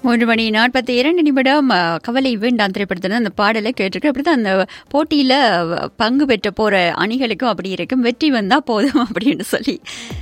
மூன்று மணி நாற்பத்தி இரண்டு நிமிடம் அ, கவலை வேண்டாம் திரைப்படத்தில் அந்த பாடலை கேட்டிருக்கு அப்படிதான் அந்த போட்டியில் பங்கு பெற்ற போற அணிகளுக்கும் அப்படி இருக்கும் வெற்றி வந்தா போதும் அப்படின்னு சொல்லி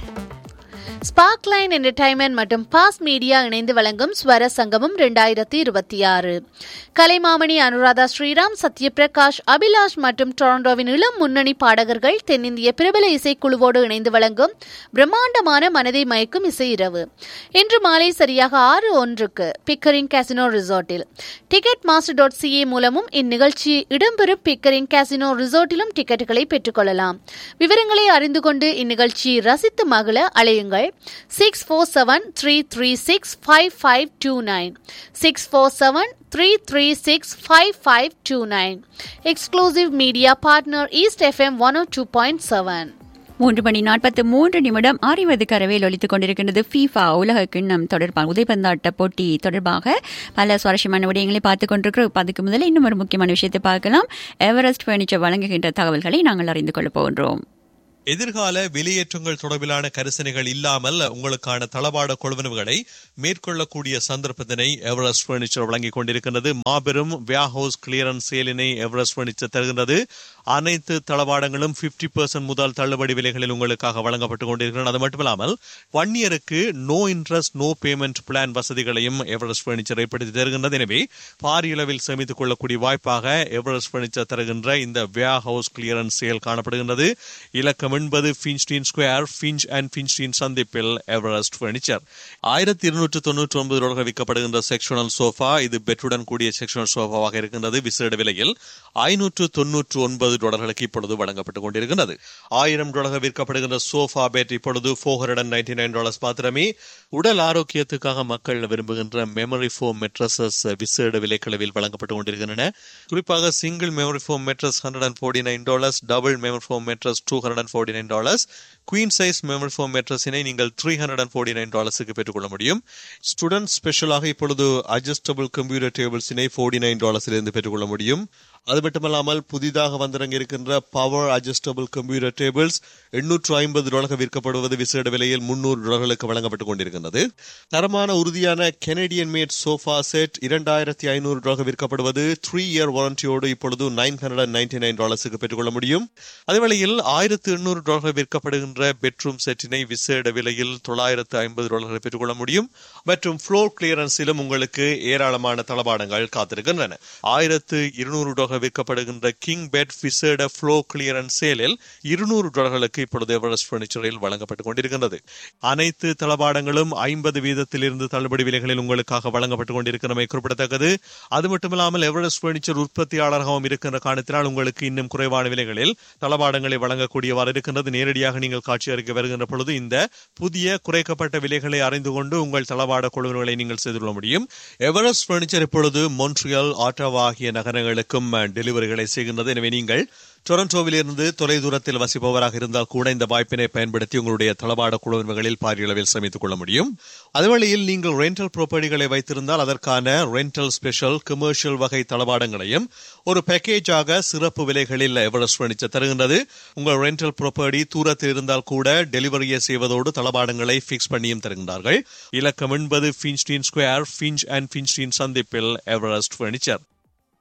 ஸ்பார்க்லைன் என்டர்டைன்மெண்ட் மற்றும் பாஸ் மீடியா இணைந்து வழங்கும் ஸ்வர சங்கமம் இரண்டாயிரத்தி இருபத்தி ஆறு கலைமாமணி அனுராதா ஸ்ரீராம் சத்யபிரகாஷ் அபிலாஷ் மற்றும் டொரண்டோவின் இளம் முன்னணி பாடகர்கள் தென்னிந்திய பிரபல இசைக்குழுவோடு இணைந்து வழங்கும் பிரம்மாண்டமான மனதை மயக்கும் இசை இரவு இன்று மாலை சரியாக ஆறு ஒன்றுக்கு பிக்கரிங் கேசினோ ரிசார்ட்டில் டிக்கெட் மாஸ்டர் டாட் சிஏ மூலமும் இந்நிகழ்ச்சி இடம்பெறும் பிக்கரிங் கேசினோ ரிசார்ட்டிலும் டிக்கெட்டுகளை பெற்றுக்கொள்ளலாம் விவரங்களை அறிந்து கொண்டு இந்நிகழ்ச்சியை ரசித்து மகிழ அழையுங்கள் six four seven three three six five five two nine six four seven three three six five five two nine exclusive media partner East FM one two point seven மூன்று மணி நாற்பத்தி மூன்று நிமிடம் அறிவது கரவையில் ஒலித்துக் கொண்டிருக்கின்றது ஃபீஃபா உலக கிண்ணம் தொடர்பாக உதைப்பந்தாட்ட போட்டி தொடர்பாக பல சுவாரஸ்யமான விடயங்களை பார்த்துக் கொண்டிருக்கிறோம் இப்ப அதுக்கு முதல்ல இன்னும் ஒரு முக்கியமான விஷயத்தை பார்க்கலாம் எவரெஸ்ட் பர்னிச்சர் வழங்குகின்ற தகவல்களை நாங்கள் அறிந்து கொள்ளப் போகின்றோம் எதிர்கால வெளியேற்றங்கள் தொடர்பிலான கரிசனைகள் இல்லாமல் உங்களுக்கான தளபாட கொள்வனவுகளை மேற்கொள்ளக்கூடிய சந்தர்ப்பத்தினை எவரெஸ்ட் பர்னிச்சர் வழங்கிக் கொண்டிருக்கின்றது மாபெரும் வியாஹவுஸ் கிளியரன்ஸ் சேலினை எவரெஸ்ட் பர்னிச்சர் தருகின்றது அனைத்து தளபாடங்களும் 50% பெர்சன்ட் முதல் தள்ளுபடி விலைகளில் உங்களுக்காக வழங்கப்பட்டுக் கொண்டிருக்கிறது அது மட்டுமில்லாமல் ஒன் இயருக்கு no interest no payment plan வசதிகளையும் எவரெஸ்ட் பர்னிச்சர் ஏற்படுத்தி தருகின்றது எனவே பாரிய அளவில் சேமித்துக் கொள்ளக்கூடிய வாய்ப்பாக எவரெஸ்ட் பர்னிச்சர் தருகின்ற இந்த வியா ஹவுஸ் கிளியரன்ஸ் சேல் காணப்படுகின்றது இலக்கம் என்பது Finstein square Finch and Finstein சந்திப்பில் எவரெஸ்ட் பர்னிச்சர் ஆயிரத்தி இருநூற்று தொன்னூற்றி ஒன்பது டாலர்கள் விற்கப்படுகின்ற செக்ஷனல் சோஃபா இது பெற்றுடன் கூடிய செக்ஷனல் சோஃபாவாக இருக்கின்றது விசேட விலையில் ஐநூற்று தொன்னூற்று ஒன்பது டாலர்களுக்கு இப்பொழுது வழங்கப்பட்டுக் கொண்டிருக்கின்றது ஆயிரம் டாலர்கள் விற்கப்படுகின்ற சோஃபா பெட் இப்பொழுது four hundred ninety nine dollars மாத்திரமே உடல் ஆரோக்கியத்துக்காக மக்கள் விரும்புகின்ற மெமரி ஃபோம் மெட்ரஸஸ் விசேட விலைக்களவில் வழங்கப்பட்டுக் கொண்டிருக்கின்றன குறிப்பாக single memory foam mattress hundred and forty nine dollars double memory foam mattress two hundred and forty nine dollars queen size memory foam மெட்ரஸினை நீங்கள் three hundred and forty nine டாலர்ஸுக்கு பெற்றுக்கொள்ள முடியும் student ஸ்பெஷலாக இப்பொழுது அட்ஜஸ்டபிள் கம்ப்யூட்டர் டேபிள்ஸினை forty nine டாலர்ஸிலிருந்து பெற்றுக்கொள்ள முடியும் அது மட்டுமல்லாமல் புதிதாக வந்திறங்கி இருக்கின்ற பவர் அட்ஜஸ்டபிள் கம்ப்யூட்டர் டேபிள்ஸ் எண்ணூற்று ஐம்பது டாலர்கள் விற்கப்படுவது விசேட விலையில் முன்னூறு டாலர்களுக்கு வழங்கப்பட்டுக் கொண்டிருக்கின்றது தரமான உறுதியான கெனடியன் மேட் சோஃபா செட் இரண்டாயிரத்தி ஐநூறு டாலர்கள் விற்கப்படுவது த்ரீ இயர் வாரண்டியோடு இப்பொழுது நைன் ஹண்ட்ரட் நைன்டி நைன் டாலர்ஸுக்கு பெற்றுக்கொள்ள முடியும் அதே வேளையில் ஆயிரத்து எண்ணூறு டாலர்கள் விற்கப்படுகின்ற பெட்ரூம் செட்டினை விசேட விலையில் தொள்ளாயிரத்து ஐம்பது டாலர்களை பெற்றுக்கொள்ள முடியும் மற்றும் ஃப்ளோர் கிளியரன்ஸிலும் உங்களுக்கு ஏராளமான தளபாடங்கள் காத்திருக்கின்றன ஆயிரத்து இருநூறு டாலர்கள் விற்கப்படுகின்ற கிங் பெட் விசேட ஃப்ளோ கிளியரன்ஸ் சேலில் இருநூறு டாலர்களுக்கு இப்பொழுது எவரெஸ்ட் பர்னிச்சரில் வழங்கப்பட்டுக் கொண்டிருக்கின்றது அனைத்து தளபாடங்களும் ஐம்பது வீதத்திலிருந்து தள்ளுபடி விலைகளில் உங்களுக்காக வழங்கப்பட்டுக் கொண்டிருக்கிறமை குறிப்பிடத்தக்கது அது மட்டுமில்லாமல் எவரெஸ்ட் பர்னிச்சர் உற்பத்தியாளராகவும் இருக்கின்ற காரணத்தினால் உங்களுக்கு இன்னும் குறைவான விலைகளில் தளபாடங்களை வழங்கக்கூடியவாறு இருக்கின்றது நேரடியாக நீங்கள் காட்சி அறிக்கை வருகின்ற பொழுது இந்த புதிய குறைக்கப்பட்ட விலைகளை அறிந்து கொண்டு உங்கள் தளபாட கொள்வனங்களை நீங்கள் செய்து கொள்ள முடியும் எவரெஸ்ட் பர்னிச்சர் இப்பொழுது மொன்ட்ரியல் ஆட்டோவா ஆகிய நகரங்களுக்கும் டெலிவரிகளை செய்கின்றது எனவே நீங்கள் டொரண்டோவிலிருந்து தொலைதூரத்தில் வசிப்பவராக இருந்தால் கூட இந்த வாய்ப்பினை பயன்படுத்தி உங்களுடைய தளபாட குழுவினர்களில் பாரிய அளவில் சமைத்துக் கொள்ள முடியும் அதுவழியில் நீங்கள் ரெண்டல் ப்ராப்பர்ட்டிகளை வைத்திருந்தால் அதற்கான ரெண்டல் ஸ்பெஷல் கமர்ஷியல் வகை தளபாடங்களையும் ஒரு பேக்கேஜாக சிறப்பு விலைகளில் எவரெஸ்ட் பணிச்சு தருகின்றது உங்கள் ரெண்டல் ப்ராப்பர்ட்டி தூரத்தில் இருந்தால் கூட டெலிவரியை செய்வதோடு தளபாடங்களை பிக்ஸ் பண்ணியும் தருகின்றார்கள் இலக்கம் என்பது Finstein square Finch and Finstein சந்திப்பில் எவரெஸ்ட் பர்னிச்சர்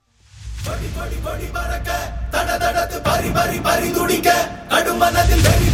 படி படி படி பறக்க தட தடத்து பறி பறி பறி துடிக்க கடும் மனதில் வெறி